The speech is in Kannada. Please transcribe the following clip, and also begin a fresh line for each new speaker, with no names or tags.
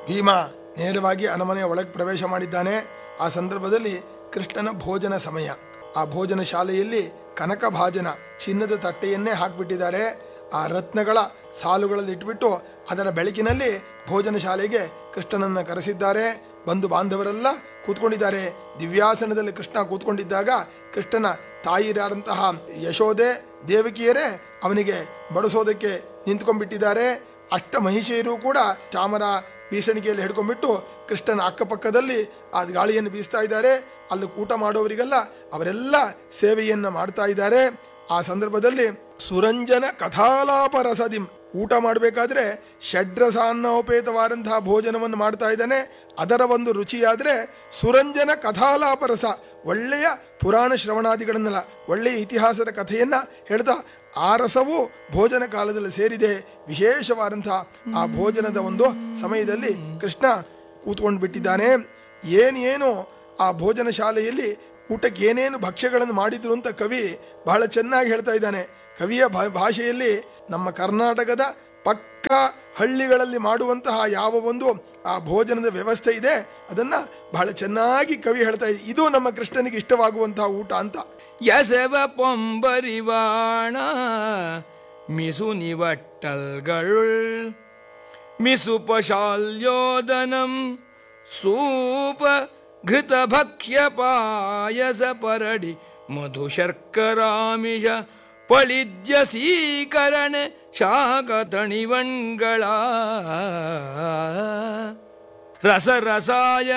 ಭೀಮ ನೇರವಾಗಿ ಅರಮನೆಯ ಒಳಗೆ ಪ್ರವೇಶ ಮಾಡಿದ್ದಾನೆ ಆ ಸಂದರ್ಭದಲ್ಲಿ ಕೃಷ್ಣನ ಭೋಜನ ಸಮಯ ಆ ಭೋಜನ ಶಾಲೆಯಲ್ಲಿ ಕನಕ ಭಾಜನ ಚಿನ್ನದ ತಟ್ಟೆಯನ್ನೇ ಹಾಕ್ಬಿಟ್ಟಿದ್ದಾರೆ ಆ ರತ್ನಗಳ ಸಾಲುಗಳಲ್ಲಿ ಇಟ್ಬಿಟ್ಟು ಅದರ ಬೆಳಕಿನಲ್ಲಿ ಭೋಜನ ಶಾಲೆಗೆ ಕೃಷ್ಣನನ್ನ ಕರೆಸಿದ್ದಾರೆ ಬಂಧು ಬಾಂಧವರೆಲ್ಲ ಕೂತ್ಕೊಂಡಿದ್ದಾರೆ ದಿವ್ಯಾಸನದಲ್ಲಿ ಕೃಷ್ಣ ಕೂತ್ಕೊಂಡಿದ್ದಾಗ ಕೃಷ್ಣನ ತಾಯಿರಾದಂತಹ ಯಶೋದೆ ದೇವಕಿಯರೇ ಅವನಿಗೆ ಬಡಿಸೋದಕ್ಕೆ ನಿಂತ್ಕೊಂಡ್ಬಿಟ್ಟಿದ್ದಾರೆ ಅಷ್ಟ ಮಹಿಷೆಯರು ಕೂಡ ಚಾಮರ ಬೀಸಣಿಗೆಯಲ್ಲಿ ಹಿಡ್ಕೊಂಡ್ಬಿಟ್ಟು ಕೃಷ್ಣನ ಅಕ್ಕಪಕ್ಕದಲ್ಲಿ ಆ ಗಾಳಿಯನ್ನು ಬೀಸ್ತಾ ಇದ್ದಾರೆ ಅಲ್ಲಿ ಊಟ ಮಾಡೋವರಿಗೆಲ್ಲ ಅವರೆಲ್ಲ ಸೇವೆಯನ್ನ ಮಾಡ್ತಾ ಇದ್ದಾರೆ ಆ ಸಂದರ್ಭದಲ್ಲಿ ಸುರಂಜನ ಕಥಾಲಾಪ ರಸದಿಂ ಊಟ ಮಾಡಬೇಕಾದ್ರೆ ಷಡ್ರಸಾನ್ನೋಪೇತವಾದಂತಹ ಭೋಜನವನ್ನು ಮಾಡ್ತಾ ಇದ್ದಾನೆ ಅದರ ಒಂದು ರುಚಿಯಾದ್ರೆ ಸುರಂಜನ ಕಥಾಲಾಪ ರಸ ಒಳ್ಳೆಯ ಪುರಾಣ ಶ್ರವಣಾದಿಗಳನ್ನೆಲ್ಲ ಒಳ್ಳೆಯ ಇತಿಹಾಸದ ಕಥೆಯನ್ನ ಹೇಳ್ತಾ ಆ ರಸವು ಭೋಜನ ಕಾಲದಲ್ಲಿ ಸೇರಿದೆ ವಿಶೇಷವಾದಂತಹ ಆ ಭೋಜನದ ಒಂದು ಸಮಯದಲ್ಲಿ ಕೃಷ್ಣ ಕೂತ್ಕೊಂಡು ಬಿಟ್ಟಿದ್ದಾನೆ ಏನೇನು ಆ ಭೋಜನ ಶಾಲೆಯಲ್ಲಿ ಊಟಕ್ಕೆ ಏನೇನು ಭಕ್ಷ್ಯಗಳನ್ನು ಮಾಡಿದ್ರು ಅಂತ ಕವಿ ಬಹಳ ಚೆನ್ನಾಗಿ ಹೇಳ್ತಾ ಇದ್ದಾನೆ ಕವಿಯ ಭಾ- ಭಾಷೆಯಲ್ಲಿ ನಮ್ಮ ಕರ್ನಾಟಕದ ಪಕ್ಕ ಹಳ್ಳಿಗಳಲ್ಲಿ ಮಾಡುವಂತಹ ಯಾವ ಒಂದು ಆ ಭೋಜನದ ವ್ಯವಸ್ಥೆ ಇದೆ ಅದನ್ನ ಬಹಳ ಚೆನ್ನಾಗಿ ಕವಿ ಹೇಳ್ತಾ ಇದೆ ಇದು ನಮ್ಮ ಕೃಷ್ಣನಿಗೆ ಇಷ್ಟವಾಗುವಂತಹ ಊಟ ಅಂತ
ಯಸವ ಪೊಂಬರಿವಾಣ ಮಿಸು ನಿವಟ್ಟಲ್ಗಳುಳ್ ಮಿಸುಪಶಾಲ್ಯೋದನಂ ಸೂಪ ಘೃತ ಭಕ್ಷ್ಯ ಪಾಯಸ ಪರಡಿ ಮಧು ಶರ್ಕರಾಮಿಷ ಪಳಿದ್ಯ ಸೀಕರಣ ಶಾಖ ತಣಿವಣ್ಗಳ ರಸ ರಸಾಯ